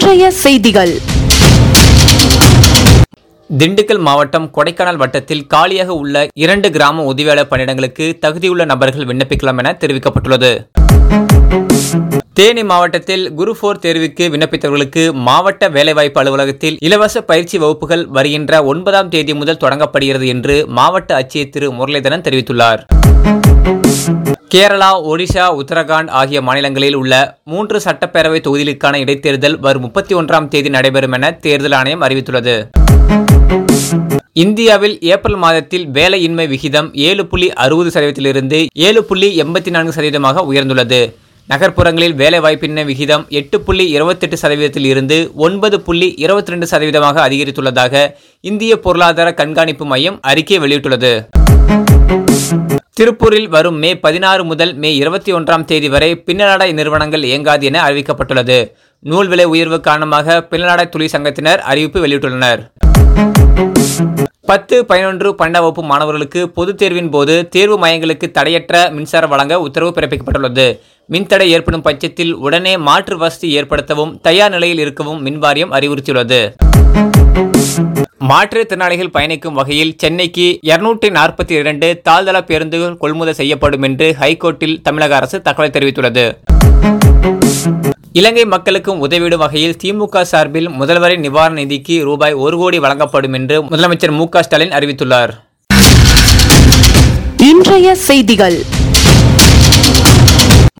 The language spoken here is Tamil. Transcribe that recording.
இன்றைய செய்திகள் திண்டுக்கல் மாவட்டம் கொடைக்கானல் வட்டத்தில் காலியாக உள்ள இரண்டு கிராம உதவியாளர் பணியிடங்களுக்கு தகுதியுள்ள நபர்கள் விண்ணப்பிக்கலாம் என தெரிவிக்கப்பட்டுள்ளது தேனி மாவட்டத்தில் குரு போர் தேர்வுக்கு விண்ணப்பித்தவர்களுக்கு மாவட்ட வேலைவாய்ப்பு அலுவலகத்தில் இலவச பயிற்சி வகுப்புகள் வருகின்ற ஒன்பதாம் தேதி முதல் தொடங்கப்படுகிறது என்று மாவட்ட ஆட்சியர் திரு முரளிதரன் தெரிவித்துள்ளார் கேரளா ஒடிஷா உத்தரகாண்ட் ஆகிய மாநிலங்களில் உள்ள மூன்று சட்டப்பேரவை தொகுதிகளுக்கான இடைத்தேர்தல் வரும் முப்பத்தி ஒன்றாம் தேதி நடைபெறும் என தேர்தல் ஆணையம் அறிவித்துள்ளது இந்தியாவில் ஏப்ரல் மாதத்தில் வேலையின்மை விகிதம் ஏழு புள்ளி அறுபது சதவீதத்திலிருந்து ஏழு புள்ளி எண்பத்தி நான்கு சதவீதமாக உயர்ந்துள்ளது நகர்ப்புறங்களில் வேலைவாய்ப்பின்மை விகிதம் எட்டு புள்ளி இருபத்தெட்டு சதவீதத்தில் இருந்து ஒன்பது புள்ளி இருபத்தி ரெண்டு சதவீதமாக அதிகரித்துள்ளதாக இந்திய பொருளாதார கண்காணிப்பு மையம் அறிக்கை வெளியிட்டுள்ளது திருப்பூரில் வரும் மே பதினாறு முதல் மே இருபத்தி ஒன்றாம் தேதி வரை பின்னலாடை நிறுவனங்கள் இயங்காது என அறிவிக்கப்பட்டுள்ளது நூல் விலை உயர்வு காரணமாக பின்னலாடை தொழிற்சங்கத்தினர் அறிவிப்பு வெளியிட்டுள்ளனர் பத்து பதினொன்று பன்னெண்டாம் வகுப்பு மாணவர்களுக்கு பொதுத் தேர்வின் போது தேர்வு மையங்களுக்கு தடையற்ற மின்சாரம் வழங்க உத்தரவு பிறப்பிக்கப்பட்டுள்ளது மின்தடை ஏற்படும் பட்சத்தில் உடனே மாற்று வசதி ஏற்படுத்தவும் தயார் நிலையில் இருக்கவும் மின்வாரியம் அறிவுறுத்தியுள்ளது மாற்றுத்திறனாளிகள் பயணிக்கும் வகையில் சென்னைக்கு இருநூற்றி நாற்பத்தி இரண்டு தாழ்தள பேருந்துகள் கொள்முதல் செய்யப்படும் என்று ஹைகோர்ட்டில் தமிழக அரசு தகவல் தெரிவித்துள்ளது இலங்கை மக்களுக்கும் உதவிடும் வகையில் திமுக சார்பில் முதல்வரின் நிவாரண நிதிக்கு ரூபாய் ஒரு கோடி வழங்கப்படும் என்று முதலமைச்சர் மு க ஸ்டாலின் அறிவித்துள்ளார் இன்றைய செய்திகள்